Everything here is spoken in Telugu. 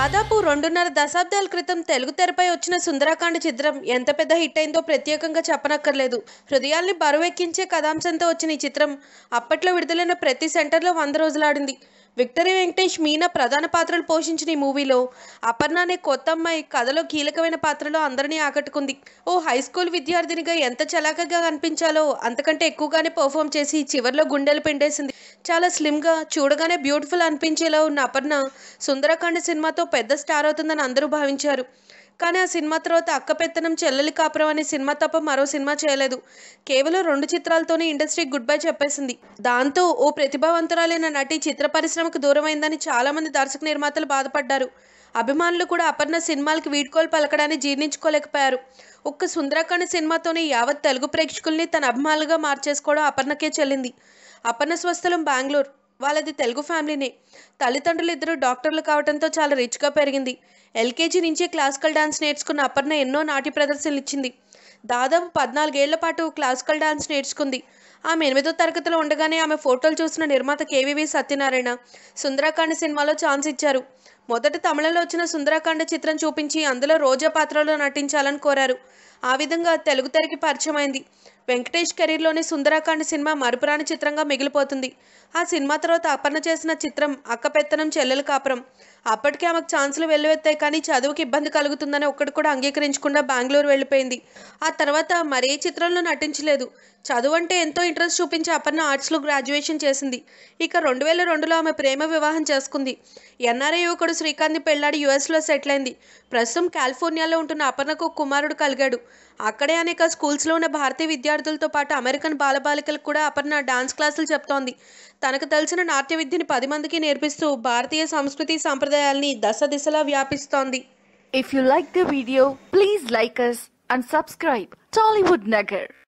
దాదాపు రెండున్నర దశాబ్దాల క్రితం తెలుగు తెరపై వచ్చిన సుందరాకాండ చిత్రం ఎంత పెద్ద హిట్ అయిందో ప్రత్యేకంగా చెప్పనక్కర్లేదు హృదయాల్ని బరువెక్కించే కథాంశంతో వచ్చిన ఈ చిత్రం అప్పట్లో విడుదలైన ప్రతి సెంటర్లో వంద రోజులాడింది విక్టరీ వెంకటేష్ మీనా ప్రధాన పాత్రలు పోషించిన ఈ మూవీలో అపర్ణ అనే కొత్త అమ్మాయి కథలో కీలకమైన పాత్రలో అందరినీ ఆకట్టుకుంది ఓ హై స్కూల్ విద్యార్థినిగా ఎంత చలాకగా కనిపించాలో అంతకంటే ఎక్కువగానే పర్ఫామ్ చేసి చివర్లో గుండెలు పిండేసింది చాలా స్లిమ్గా చూడగానే బ్యూటిఫుల్ అనిపించేలా ఉన్న అపర్ణ సుందరకాండ సినిమాతో పెద్ద స్టార్ అవుతుందని అందరూ భావించారు కానీ ఆ సినిమా తర్వాత అక్కపెత్తనం చెల్లెలి కాపురం అనే సినిమా తప్ప మరో సినిమా చేయలేదు కేవలం రెండు చిత్రాలతోనే ఇండస్ట్రీకి గుడ్ బై చెప్పేసింది దాంతో ఓ ప్రతిభావంతురాలైన నటి చిత్ర పరిశ్రమకు దూరమైందని చాలామంది దర్శక నిర్మాతలు బాధపడ్డారు అభిమానులు కూడా అపర్ణ సినిమాలకి వీడ్కోలు పలకడాన్ని జీర్ణించుకోలేకపోయారు ఒక్క సుందరకాండ సినిమాతోనే యావత్ తెలుగు ప్రేక్షకుల్ని తన అభిమానులుగా మార్చేసుకోవడం అపర్ణకే చెల్లింది అపర్ణ స్వస్థలం బెంగళూరు వాళ్ళది తెలుగు ఫ్యామిలీనే తల్లిదండ్రులు ఇద్దరు డాక్టర్లు కావడంతో చాలా రిచ్గా పెరిగింది ఎల్కేజీ నుంచే క్లాసికల్ డాన్స్ నేర్చుకున్న అపర్ణ ఎన్నో నాట్య ప్రదర్శనలు ఇచ్చింది దాదాపు పద్నాలుగేళ్ల పాటు క్లాసికల్ డాన్స్ నేర్చుకుంది ఆమె ఎనిమిదో తరగతిలో ఉండగానే ఆమె ఫోటోలు చూసిన నిర్మాత కేవీవి సత్యనారాయణ సుందరాకాండ సినిమాలో ఛాన్స్ ఇచ్చారు మొదట తమిళంలో వచ్చిన సుందరాకాండ చిత్రం చూపించి అందులో రోజా పాత్రలో నటించాలని కోరారు ఆ విధంగా తెలుగు తెరకి పరిచయం అయింది వెంకటేష్ కెరీర్లోని సుందరాకాండ సినిమా మరుపురాని చిత్రంగా మిగిలిపోతుంది ఆ సినిమా తర్వాత అపర్ణ చేసిన చిత్రం అక్కపెత్తనం చెల్లెలు కాపురం అప్పటికే ఆమెకు ఛాన్సులు వెల్లువెత్తాయి కానీ చదువుకి ఇబ్బంది కలుగుతుందని ఒక్కటి కూడా అంగీకరించకుండా బెంగళూరు వెళ్ళిపోయింది ఆ తర్వాత మరే చిత్రంలో నటించలేదు చదువు అంటే ఎంతో ఇంట్రెస్ట్ చూపించి అపర్ణ ఆర్ట్స్లో గ్రాడ్యుయేషన్ చేసింది ఇక రెండు వేల రెండులో ఆమె ప్రేమ వివాహం చేసుకుంది ఎన్ఆర్ఐ యువకుడు శ్రీకాంత్ పెళ్లాడి యుఎస్లో సెటిల్ అయింది ప్రస్తుతం కాలిఫోర్నియాలో ఉంటున్న అపర్ణకు కుమారుడు కలిగాడు అక్కడే అనేక స్కూల్స్లో ఉన్న భారతీయ విద్యార్థులతో పాటు అమెరికన్ బాలబాలికలకు కూడా అపర్ణ డాన్స్ క్లాసులు చెప్తోంది తనకు తెలిసిన నాట్య విద్యని పది మందికి నేర్పిస్తూ భారతీయ సంస్కృతి సాంప్రదాయాల్ని దశ దిశలా వ్యాపిస్తోంది If you like the video, please like us and subscribe. Tollywood Nagar.